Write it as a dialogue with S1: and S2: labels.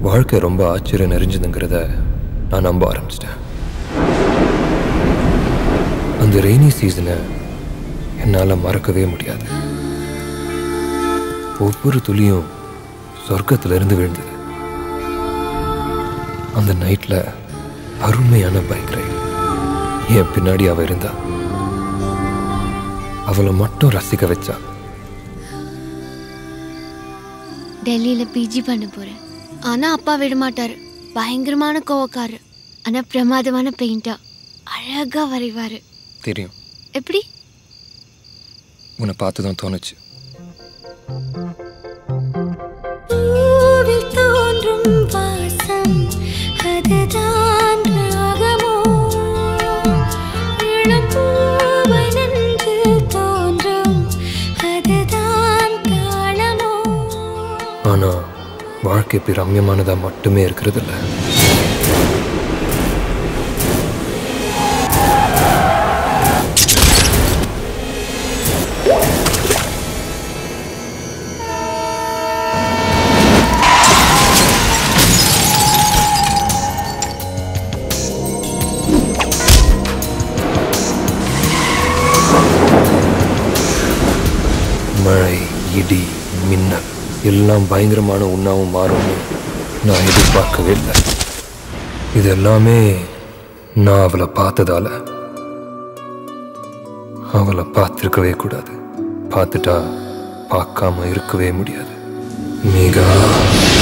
S1: வாழ்க்கை ரொம்ப ஆச்சரியம் நிறைஞ்சதுங்கிறத நான் நம்ப ஆரம்பிச்சிட்டேன் அந்த ரெய்னி சீசனை என்னால் மறக்கவே முடியாது ஒவ்வொரு துளியும் சொர்க்கத்திலிருந்து விழுந்தது அந்த நைட்டில் அருமையான பைக் ரைடு என் பின்னாடி அவ இருந்தா அவளை மட்டும் ரசிக்க வச்சா
S2: டெல்லியில பிஜி பண்ண போறேன் ஆனா அப்பா விட மாட்டாரு பயங்கரமான கோவக்காரரு ஆனா பிரமாதமான பெயிண்டா அழகா வரைவாரு
S1: தெரியும்
S2: எப்படி
S1: உன்னை பார்த்து தான் தோணுச்சு
S3: பூவில் தோன்றும் வாசம் அதுதான் ராகமோ இளம் பூவை நெஞ்சில் தோன்றும் அதுதான் தாளமோ
S1: ஆனா வாழ்க்கை இப்படி ரம்யமானதா மட்டுமே இருக்கிறது இல்ல மழை இடி மின்னல் எல்லாம் பயங்கரமான உண்ணாவும் மாறும்னு நான் எதிர்பார்க்கவே இல்லை இது எல்லாமே நான் அவளை பார்த்ததால அவளை பார்த்துருக்கவே கூடாது பார்த்துட்டா பார்க்காம இருக்கவே முடியாது மேகா